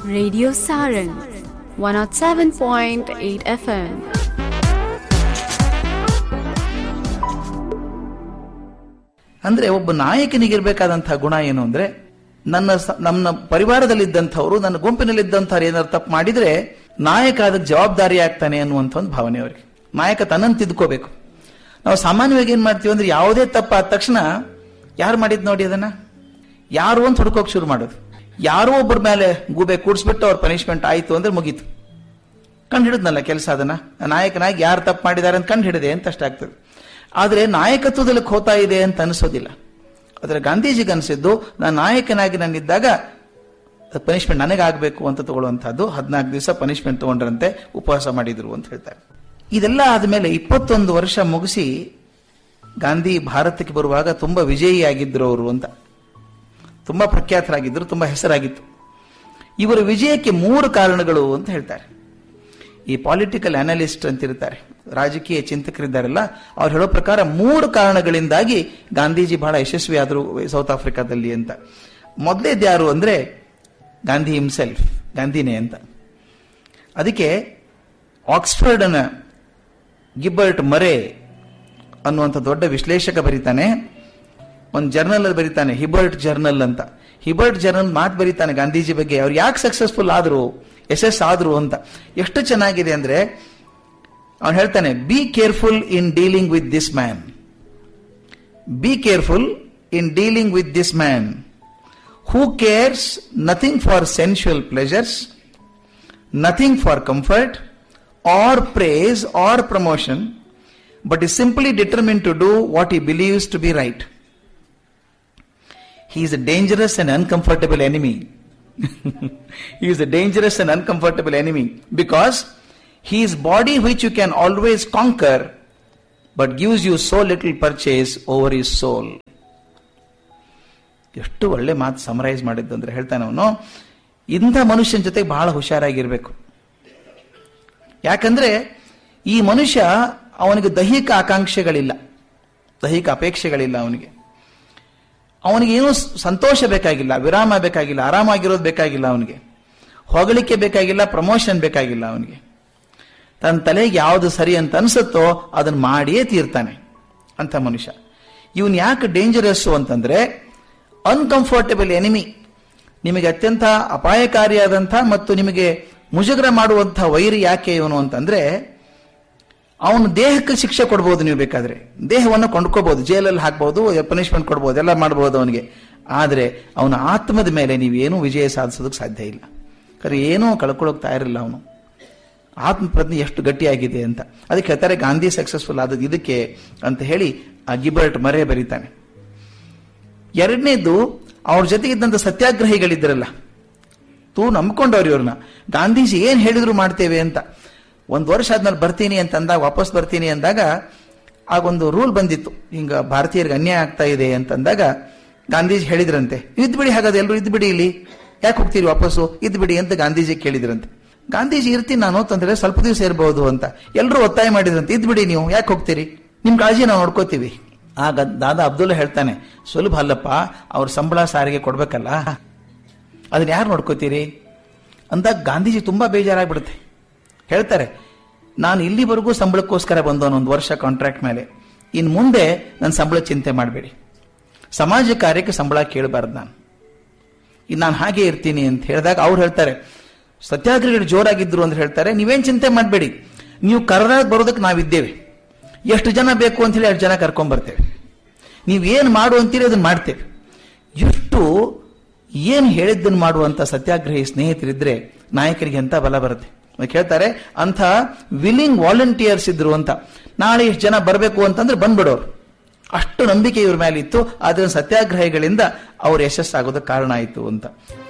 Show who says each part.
Speaker 1: Radio Saran 107.8 FM.
Speaker 2: ಅಂದ್ರೆ ಒಬ್ಬ ನಾಯಕನಿಗಿರ್ಬೇಕಾದಂತಹ ಗುಣ ಏನು ಅಂದ್ರೆ ನನ್ನ ಸ- ನಮ್ಮ ಪರಿವಾರದಲ್ಲಿದ್ದಂಥವ್ರು ನನ್ನ ಗುಂಪಿನಲ್ಲಿದ್ದಂಥವ್ರು ಏನಾದ್ರು ತಪ್ಪು ಮಾಡಿದ್ರೆ ನಾಯಕ ಅದಕ್ಕೆ ಜವಾಬ್ದಾರಿ ಆಗ್ತಾನೆ ಅನ್ನುವಂಥ ಒಂದು ಭಾವನೆ ಅವರಿಗೆ ನಾಯಕ ತನ್ನನ್ನು ತಿದ್ಕೋಬೇಕು ನಾವು ಸಾಮಾನ್ಯವಾಗಿ ಏನ್ ಮಾಡ್ತೀವಿ ಅಂದ್ರೆ ಯಾವುದೇ ತಪ್ಪ ಆದ ತಕ್ಷಣ ಯಾರು ಮಾಡಿದ್ ನೋಡಿ ಅದನ್ನ ಯಾರು ಅಂತ ಹುಡ್ಕೋಕ್ ಶುರು ಮಾಡೋದು ಯಾರೋ ಒಬ್ಬರ ಮೇಲೆ ಗೂಬೆ ಕೂಡಿಸ್ಬಿಟ್ಟು ಅವ್ರ ಪನಿಷ್ಮೆಂಟ್ ಆಯ್ತು ಅಂದ್ರೆ ಮುಗೀತು ಕಂಡು ಹಿಡಿದ್ನಲ್ಲ ಕೆಲಸ ಅದನ್ನ ನಾಯಕನಾಗಿ ಯಾರು ತಪ್ಪು ಮಾಡಿದ್ದಾರೆ ಅಂತ ಕಂಡು ಹಿಡಿದೆ ಅಂತ ಅಷ್ಟಾಗ್ತದೆ ಆದರೆ ನಾಯಕತ್ವದಲ್ಲಿ ಹೋಗ್ತಾ ಇದೆ ಅಂತ ಅನಿಸೋದಿಲ್ಲ ಆದರೆ ಗಾಂಧೀಜಿಗೆ ಅನಿಸಿದ್ದು ನಾನು ನಾಯಕನಾಗಿ ನಾನಿದ್ದಾಗ ಪನಿಷ್ಮೆಂಟ್ ನನಗಾಗಬೇಕು ಅಂತ ತಗೊಳ್ಳುವಂತಹದ್ದು ಹದಿನಾಲ್ಕು ದಿವಸ ಪನಿಷ್ಮೆಂಟ್ ತಗೊಂಡ್ರಂತೆ ಉಪವಾಸ ಮಾಡಿದ್ರು ಅಂತ ಹೇಳ್ತಾರೆ ಇದೆಲ್ಲ ಆದಮೇಲೆ ಇಪ್ಪತ್ತೊಂದು ವರ್ಷ ಮುಗಿಸಿ ಗಾಂಧಿ ಭಾರತಕ್ಕೆ ಬರುವಾಗ ತುಂಬಾ ವಿಜಯಿಯಾಗಿದ್ರು ಅವರು ಅಂತ ತುಂಬಾ ಪ್ರಖ್ಯಾತರಾಗಿದ್ದರು ತುಂಬಾ ಹೆಸರಾಗಿತ್ತು ಇವರ ವಿಜಯಕ್ಕೆ ಮೂರು ಕಾರಣಗಳು ಅಂತ ಹೇಳ್ತಾರೆ ಈ ಪಾಲಿಟಿಕಲ್ ಅನಾಲಿಸ್ಟ್ ಅಂತಿರ್ತಾರೆ ರಾಜಕೀಯ ಚಿಂತಕರಿದ್ದಾರಲ್ಲ ಅವ್ರು ಹೇಳೋ ಪ್ರಕಾರ ಮೂರು ಕಾರಣಗಳಿಂದಾಗಿ ಗಾಂಧೀಜಿ ಬಹಳ ಯಶಸ್ವಿ ಆದರು ಸೌತ್ ಆಫ್ರಿಕಾದಲ್ಲಿ ಅಂತ ಮೊದಲೇದು ಯಾರು ಅಂದ್ರೆ ಗಾಂಧಿ ಹಿಮ್ಸೆಲ್ಫ್ ಗಾಂಧಿನೇ ಅಂತ ಅದಕ್ಕೆ ಆಕ್ಸ್ಫರ್ಡ್ನ ಗಿಬ್ಬರ್ಟ್ ಮರೆ ಅನ್ನುವಂಥ ದೊಡ್ಡ ವಿಶ್ಲೇಷಕ ಬರೀತಾನೆ ಒಂದು ಜರ್ನಲ್ ಅಲ್ಲಿ ಬರೀತಾನೆ ಹಿಬರ್ಟ್ ಜರ್ನಲ್ ಅಂತ ಹಿಬರ್ಟ್ ಜರ್ನಲ್ ಮಾತು ಬರೀತಾನೆ ಗಾಂಧೀಜಿ ಬಗ್ಗೆ ಅವ್ರು ಯಾಕೆ ಸಕ್ಸಸ್ಫುಲ್ ಆದ್ರು ಯಶಸ್ ಆದ್ರು ಅಂತ ಎಷ್ಟು ಚೆನ್ನಾಗಿದೆ ಅಂದ್ರೆ ಅವನು ಹೇಳ್ತಾನೆ be careful in dealing with this man be careful in dealing with this man who cares nothing for sensual pleasures nothing for comfort or praise or promotion but is simply determined to do what he believes to be right. He is a dangerous and uncomfortable enemy. he is a dangerous and uncomfortable enemy because he is body which you can always conquer but gives you so little purchase over his soul. ಎಷ್ಟು ಒಳ್ಳೆ ಮಾತು summarise ಮಾಡಿದ್ದು ಅಂದ್ರೆ ಹೇಳ್ತಾನೆ ಅವನು ಇಂಥ ಮನುಷ್ಯನ ಜೊತೆ ಬಹಳ ಹುಷಾರಾಗಿರ್ಬೇಕು ಯಾಕಂದ್ರೆ ಈ ಮನುಷ್ಯ ಅವನಿಗೆ ದೈಹಿಕ ಆಕಾಂಕ್ಷೆಗಳಿಲ್ಲ ದೈಹಿಕ ಅಪೇಕ್ಷೆಗಳಿಲ್ಲ ಅವನಿಗೆ ಅವನಿಗೆ ಏನೂ ಸ- ಸಂತೋಷ ಬೇಕಾಗಿಲ್ಲ ವಿರಾಮ ಬೇಕಾಗಿಲ್ಲ ಆರಾಮಾಗಿರೋದು ಬೇಕಾಗಿಲ್ಲ ಅವನಿಗೆ ಹೊಗಳಿಕೆ ಬೇಕಾಗಿಲ್ಲ ಪ್ರಮೋಷನ್ ಬೇಕಾಗಿಲ್ಲ ಅವನಿಗೆ ತನ್ನ ತಲೆಗೆ ಯಾವುದು ಸರಿ ಅಂತ ಅನ್ಸುತ್ತೋ ಅದನ್ನ ಮಾಡಿಯೇ ತೀರ್ತಾನೆ ಅಂತ ಮನುಷ್ಯ ಇವನ್ ಯಾಕೆ ಡೇಂಜರಸ್ಸು ಅಂತಂದ್ರೆ ಅನ್ಕಂಫರ್ಟಬಲ್ ಎನಿಮಿ ನಿಮಗೆ ಅತ್ಯಂತ ಅಪಾಯಕಾರಿಯಾದಂಥ ಮತ್ತು ನಿಮಗೆ ಮುಜುಗರ ಮಾಡುವಂಥ ವೈರಿ ಯಾಕೆ ಇವನು ಅಂತಂದ್ರೆ ಅವನು ದೇಹಕ್ಕೆ ಶಿಕ್ಷೆ ಕೊಡ್ಬೋದು ನೀವು ಬೇಕಾದ್ರೆ ದೇಹವನ್ನು ಕೊಂಡ್ಕೋಬಹುದು ಜೈಲಲ್ಲಿ ಹಾಕ್ಬಹುದು ಪನಿಷ್ಮೆಂಟ್ ಕೊಡ್ಬೋದು ಎಲ್ಲ ಮಾಡ್ಬೋದು ಅವನಿಗೆ ಆದರೆ ಅವನ ಆತ್ಮದ ಮೇಲೆ ನೀವೇನೂ ವಿಜಯ ಸಾಧಿಸೋದಕ್ಕೆ ಸಾಧ್ಯ ಇಲ್ಲ ಖರೆ ಏನೂ ಕಳ್ಕೊಳ್ಳೋಕೆ ತಯಾರಿಲ್ಲ ಅವನು ಆತ್ಮ ಪ್ರಜ್ಞೆ ಎಷ್ಟು ಗಟ್ಟಿಯಾಗಿದೆ ಅಂತ ಅದಕ್ಕೆ ಹೇಳ್ತಾರೆ ಗಾಂಧಿ ಸಕ್ಸಸ್ಫುಲ್ ಆದದ್ದು ಇದಕ್ಕೆ ಅಂತ ಹೇಳಿ ಆ ಗಿಬರ್ಟ್ ಮರೆ ಬರೀತಾನೆ ಎರಡನೇದು ಅವ್ರ ಜೊತೆಗಿದ್ದಂಥ ಸತ್ಯಾಗ್ರಹಿಗಳಿದ್ರಲ್ಲ ತೂ ನಂಬ್ಕೊಂಡವ್ರು ಇವ್ರನ್ನ ಗಾಂಧೀಜಿ ಏನ್ ಹೇಳಿದ್ರು ಮಾಡ್ತೇವೆ ಅಂತ ಒಂದು ವರ್ಷ ಆದ್ಮೇಲೆ ಬರ್ತೀನಿ ಅಂತ ಅಂದಾಗ ವಾಪಸ್ ಬರ್ತೀನಿ ಅಂದಾಗ ಆಗೊಂದು ರೂಲ್ ಬಂದಿತ್ತು ಹಿಂಗ ಭಾರತೀಯರಿಗೆ ಅನ್ಯಾಯ ಆಗ್ತಾ ಇದೆ ಅಂತಂದಾಗ ಗಾಂಧೀಜಿ ಹೇಳಿದ್ರಂತೆ ಇದ್ ಬಿಡಿ ಹಾಗಾದ್ರೆ ಎಲ್ಲರೂ ಇದ್ ಬಿಡಿ ಇಲ್ಲಿ ಯಾಕೆ ಹೋಗ್ತೀರಿ ವಾಪಸ್ಸು ಇದ್ ಬಿಡಿ ಅಂತ ಗಾಂಧೀಜಿ ಕೇಳಿದ್ರಂತೆ ಗಾಂಧೀಜಿ ಇರ್ತೀನಿ ನಾನು ಅಂತಂದ್ರೆ ಸ್ವಲ್ಪ ದಿವಸ ಇರಬಹುದು ಅಂತ ಎಲ್ಲರೂ ಒತ್ತಾಯ ಮಾಡಿದ್ರಂತೆ ಇದ್ ಬಿಡಿ ನೀವು ಯಾಕೆ ಹೋಗ್ತೀರಿ ನಿಮ್ ಕಾಳಜಿ ನಾವು ನೋಡ್ಕೋತೀವಿ ಆಗ ದಾದಾ ಅಬ್ದುಲ್ಲಾ ಹೇಳ್ತಾನೆ ಸುಲಭ ಅಲ್ಲಪ್ಪ ಅವ್ರ ಸಂಬಳ ಸಾರಿಗೆ ಕೊಡ್ಬೇಕಲ್ಲ ಅದನ್ನ ಯಾರು ನೋಡ್ಕೋತೀರಿ ಅಂದಾಗ ಗಾಂಧೀಜಿ ತುಂಬಾ ಬೇಜಾರಾಗ್ಬಿಡುತ್ತೆ ಹೇಳ್ತಾರೆ ನಾನು ಇಲ್ಲಿವರೆಗೂ ಸಂಬಳಕ್ಕೋಸ್ಕರ ಬಂದವನು ಒಂದು ವರ್ಷ ಕಾಂಟ್ರಾಕ್ಟ್ ಮೇಲೆ ಇನ್ ಮುಂದೆ ನನ್ನ ಸಂಬಳ ಚಿಂತೆ ಮಾಡಬೇಡಿ ಸಮಾಜ ಕಾರ್ಯಕ್ಕೆ ಸಂಬಳ ಕೇಳಬಾರ್ದು ನಾನು ಇನ್ನು ನಾನು ಹಾಗೆ ಇರ್ತೀನಿ ಅಂತ ಹೇಳಿದಾಗ ಅವ್ರು ಹೇಳ್ತಾರೆ ಸತ್ಯಾಗ್ರಹಿಗಳು ಜೋರಾಗಿದ್ರು ಅಂತ ಹೇಳ್ತಾರೆ ನೀವೇನ್ ಚಿಂತೆ ಮಾಡಬೇಡಿ ನೀವು ಕರೆದಾಗ ಬರೋದಕ್ಕೆ ನಾವಿದ್ದೇವೆ ಎಷ್ಟು ಜನ ಬೇಕು ಅಂತ ಹೇಳಿ ಅಷ್ಟು ಜನ ಕರ್ಕೊಂಡ್ ಬರ್ತೇವೆ ನೀವು ಏನು ಮಾಡು ಅಂತೀರಿ ಅದನ್ನ ಮಾಡ್ತೇವೆ ಎಷ್ಟು ಏನು ಹೇಳಿದ್ದನ್ನು ಮಾಡುವಂತ ಸತ್ಯಾಗ್ರಹಿ ಸ್ನೇಹಿತರಿದ್ರೆ ನಾಯಕರಿಗೆ ಅಂತ ಬಲ ಬರುತ್ತೆ ಅದಕ್ಕೆ ಹೇಳ್ತಾರೆ ಅಂಥ ವಿಲ್ಲಿಂಗ್ ವಾಲಂಟಿಯರ್ಸ್ ಇದ್ರು ಅಂತ ನಾಳೆ ಇಷ್ಟು ಜನ ಬರಬೇಕು ಅಂತಂದ್ರೆ ಬಂದ್ಬಿಡೋರು ಅಷ್ಟು ನಂಬಿಕೆ ಇವ್ರ ಮೇಲೆ ಇತ್ತು ಆದ್ರೆ ಸತ್ಯಾಗ್ರಹಿಗಳಿಂದ ಅವ್ರ ಯಶಸ್ಸಾಗೋದಕ್ಕೆ ಕಾರಣ ಆಯಿತು ಅಂತ